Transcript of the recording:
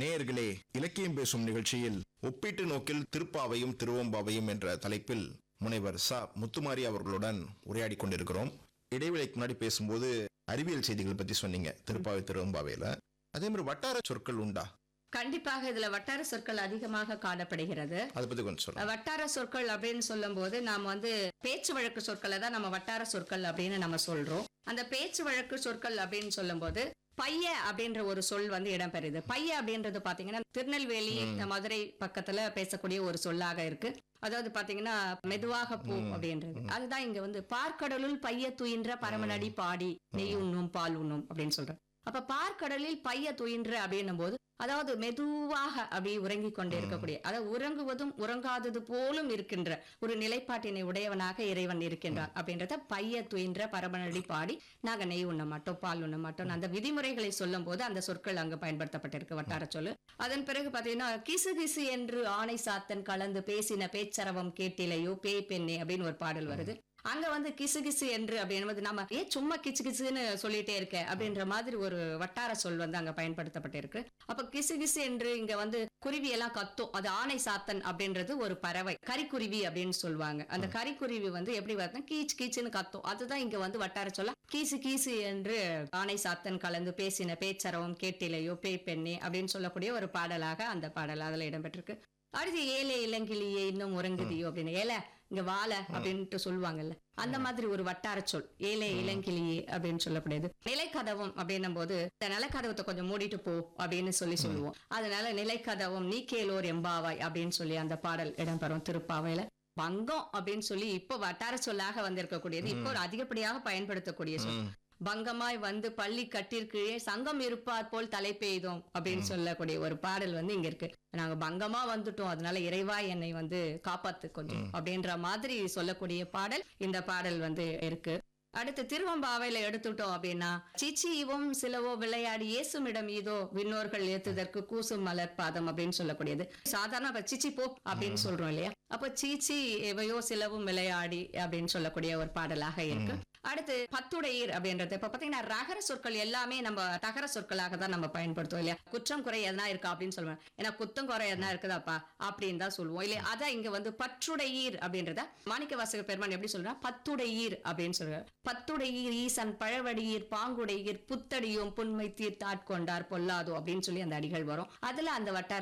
நேயர்களே இலக்கியம் பேசும் நிகழ்ச்சியில் ஒப்பீட்டு நோக்கில் திருப்பாவையும் திருவம்பாவையும் என்ற தலைப்பில் முனைவர் ச முத்துமாரி அவர்களுடன் உரையாடி கொண்டிருக்கிறோம் இடைவேளைக்கு முன்னாடி பேசும்போது அறிவியல் செய்திகள் பத்தி சொன்னீங்க திருப்பாவை திருவம்பாவையில அதே மாதிரி வட்டார சொற்கள் உண்டா கண்டிப்பாக இதுல வட்டார சொற்கள் அதிகமாக காணப்படுகிறது அதை பத்தி கொஞ்சம் சொல்லுங்க வட்டார சொற்கள் அப்படின்னு சொல்லும்போது நாம வந்து பேச்சு வழக்கு சொற்களை தான் நம்ம வட்டார சொற்கள் அப்படின்னு நம்ம சொல்றோம் அந்த பேச்சு வழக்கு சொற்கள் அப்படின்னு சொல்லும்போது பைய அப்படின்ற ஒரு சொல் வந்து இடம்பெறுது பைய அப்படின்றது பாத்தீங்கன்னா திருநெல்வேலி மதுரை பக்கத்துல பேசக்கூடிய ஒரு சொல்லாக இருக்கு அதாவது பாத்தீங்கன்னா மெதுவாக போ அப்படின்றது அதுதான் இங்க வந்து பார்க்கடலுள் பைய துயின்ற பரமனடி பாடி நெய் உண்ணும் பால் உண்ணும் அப்படின்னு சொல்றோம் அப்ப பார்க்கடலில் பைய துயின்ற அப்படின்னும் போது அதாவது மெதுவாக அப்படி உறங்கி கொண்டே இருக்கக்கூடிய அதாவது உறங்குவதும் உறங்காதது போலும் இருக்கின்ற ஒரு நிலைப்பாட்டினை உடையவனாக இறைவன் இருக்கின்றான் அப்படின்றத பைய துயின்ற பரமனடி பாடி நாங்க நெய் உண்ண மாட்டோம் பால் உண்ண மாட்டோம் அந்த விதிமுறைகளை சொல்லும் போது அந்த சொற்கள் அங்கு பயன்படுத்தப்பட்டிருக்கு வட்டார சொல்லு அதன் பிறகு பாத்தீங்கன்னா கிசு கிசு என்று ஆணை சாத்தன் கலந்து பேசின பேச்சரவம் கேட்டிலையோ பேய் பெண்ணே அப்படின்னு ஒரு பாடல் வருது அங்க வந்து கிசு கிசு என்று அப்படின்பது நம்ம ஏன் சும்மா கிச்சு கிசுன்னு சொல்லிட்டே இருக்க அப்படின்ற மாதிரி ஒரு வட்டார சொல் வந்து அங்க பயன்படுத்தப்பட்டிருக்கு அப்ப கிசு கிசு என்று இங்க வந்து குருவி எல்லாம் கத்தும் அது ஆணை சாத்தன் அப்படின்றது ஒரு பறவை கரிக்குருவி அப்படின்னு சொல்லுவாங்க அந்த கரிக்குருவி வந்து எப்படி வருதுன்னா கீச் கீச்சுன்னு கத்தும் அதுதான் இங்க வந்து வட்டார சொல்ல கீசு கீசு என்று ஆணை சாத்தன் கலந்து பேசின பேச்சரவம் கேட்டிலையோ பேய் பெண்ணே அப்படின்னு சொல்லக்கூடிய ஒரு பாடலாக அந்த பாடல் அதுல இடம்பெற்றிருக்கு அடுத்து ஏழை இளங்கிளியே இன்னும் உறங்குதியோ அப்படின்னு ஏல இங்க வாழ அப்படின்ட்டு சொல்லுவாங்கல்ல அந்த மாதிரி ஒரு வட்டார சொல் ஏழை இளங்கிளியே அப்படின்னு சொல்லக்கூடியது நிலைக்கதவம் அப்படின்னும் போது இந்த நிலக்கதவத்தை கொஞ்சம் மூடிட்டு போ அப்படின்னு சொல்லி சொல்லுவோம் அதனால நிலைக்கதவம் நீ கேளோர் எம்பாவாய் அப்படின்னு சொல்லி அந்த பாடல் இடம்பெறும் திருப்பாவையில பங்கம் அப்படின்னு சொல்லி இப்போ வட்டார சொல்லாக வந்திருக்கக்கூடியது இப்போ ஒரு அதிகப்படியாக பயன்படுத்தக்கூடிய சொல் பங்கமாய் வந்து பள்ளி கட்டிற்கீழே சங்கம் இருப்பார் போல் தலை பெய்தோம் அப்படின்னு சொல்லக்கூடிய ஒரு பாடல் வந்து இங்க இருக்கு நாங்க பங்கமா வந்துட்டோம் அதனால இறைவா என்னை வந்து காப்பாத்து கொஞ்சம் அப்படின்ற மாதிரி சொல்லக்கூடிய பாடல் இந்த பாடல் வந்து இருக்கு அடுத்து திருவம்பாவையில எடுத்துட்டோம் அப்படின்னா சிச்சிவும் சிலவோ விளையாடி இயேசுமிடம் இதோ விண்ணோர்கள் ஏத்துதற்கு கூசும் மலர் பாதம் அப்படின்னு சொல்லக்கூடியது சாதாரண இப்ப சிச்சி போ அப்படின்னு சொல்றோம் இல்லையா அப்ப சீச்சி எவையோ சிலவும் விளையாடி அப்படின்னு சொல்லக்கூடிய ஒரு பாடலாக இருக்கு அடுத்து பத்துடையீர் அப்படின்றது இப்ப பாத்தீங்கன்னா ரகர சொற்கள் எல்லாமே நம்ம தகர சொற்களாக தான் நம்ம பயன்படுத்துவோம் இல்லையா குற்றம் குறை எதனா இருக்கா அப்படின்னு சொல்லுவோம் ஏன்னா குத்தம் குறை எதனா இருக்குதாப்பா அப்படின்னு தான் சொல்லுவோம் இல்லையா அதான் இங்க வந்து பற்றுடையீர் அப்படின்றத மாணிக்க வாசக பெருமான் எப்படி சொல்றா பத்துடையீர் அப்படின்னு சொல்றாரு பத்துடையீர் ஈசன் பழவடியீர் பாங்குடையீர் புத்தடியும் புன்மை தீர்த்தாட்கொண்டார் பொல்லாதோ அப்படின்னு சொல்லி அந்த அடிகள் வரும் அதுல அந்த வட்டார